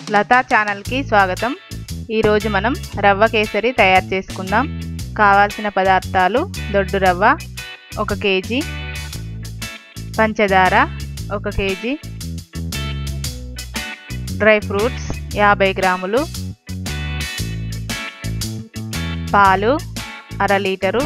లతా ఛానల్కి స్వాగతం ఈరోజు మనం రవ్వ కేసరి తయారు చేసుకుందాం కావాల్సిన పదార్థాలు దొడ్డు రవ్వ ఒక కేజీ పంచదార ఒక కేజీ డ్రై ఫ్రూట్స్ యాభై గ్రాములు పాలు అర లీటరు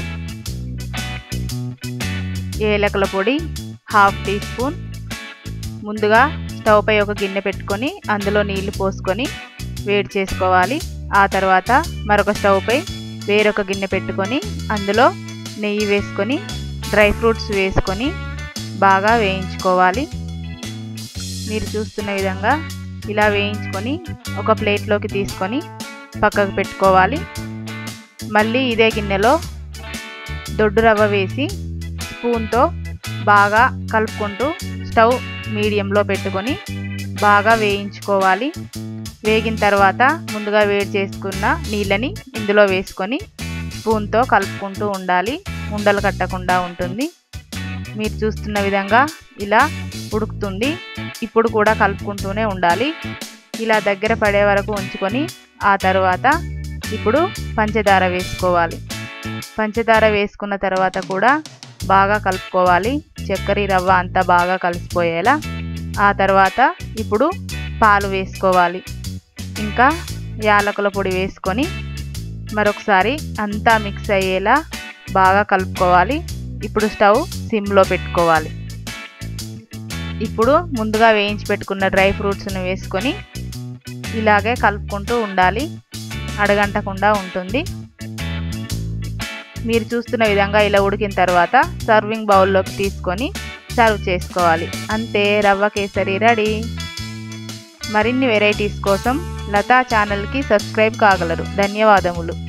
ఏలకల పొడి హాఫ్ టీ స్పూన్ ముందుగా స్టవ్ పై ఒక గిన్నె పెట్టుకొని అందులో నీళ్లు పోసుకొని వేడి చేసుకోవాలి ఆ తర్వాత మరొక స్టవ్ పై వేరొక గిన్నె పెట్టుకొని అందులో నెయ్యి వేసుకొని డ్రై ఫ్రూట్స్ వేసుకొని బాగా వేయించుకోవాలి మీరు చూస్తున్న విధంగా ఇలా వేయించుకొని ఒక ప్లేట్లోకి తీసుకొని పక్కకు పెట్టుకోవాలి మళ్ళీ ఇదే గిన్నెలో దొడ్డు రవ్వ వేసి స్పూన్తో బాగా కలుపుకుంటూ స్టవ్ మీడియంలో పెట్టుకొని బాగా వేయించుకోవాలి వేగిన తర్వాత ముందుగా వేడి చేసుకున్న నీళ్ళని ఇందులో వేసుకొని స్పూన్తో కలుపుకుంటూ ఉండాలి ఉండలు కట్టకుండా ఉంటుంది మీరు చూస్తున్న విధంగా ఇలా ఉడుకుతుంది ఇప్పుడు కూడా కలుపుకుంటూనే ఉండాలి ఇలా దగ్గర పడే వరకు ఉంచుకొని ఆ తర్వాత ఇప్పుడు పంచదార వేసుకోవాలి పంచదార వేసుకున్న తర్వాత కూడా బాగా కలుపుకోవాలి చక్కెర రవ్వ అంతా బాగా కలిసిపోయేలా ఆ తర్వాత ఇప్పుడు పాలు వేసుకోవాలి ఇంకా యాలకుల పొడి వేసుకొని మరొకసారి అంతా మిక్స్ అయ్యేలా బాగా కలుపుకోవాలి ఇప్పుడు స్టవ్ సిమ్లో పెట్టుకోవాలి ఇప్పుడు ముందుగా వేయించి పెట్టుకున్న డ్రై ఫ్రూట్స్ని వేసుకొని ఇలాగే కలుపుకుంటూ ఉండాలి అడగంటకుండా ఉంటుంది మీరు చూస్తున్న విధంగా ఇలా ఉడికిన తర్వాత సర్వింగ్ బౌల్లోకి తీసుకొని సర్వ్ చేసుకోవాలి అంతే రవ్వ కేసరి రెడీ మరిన్ని వెరైటీస్ కోసం లతా ఛానల్కి సబ్స్క్రైబ్ కాగలరు ధన్యవాదములు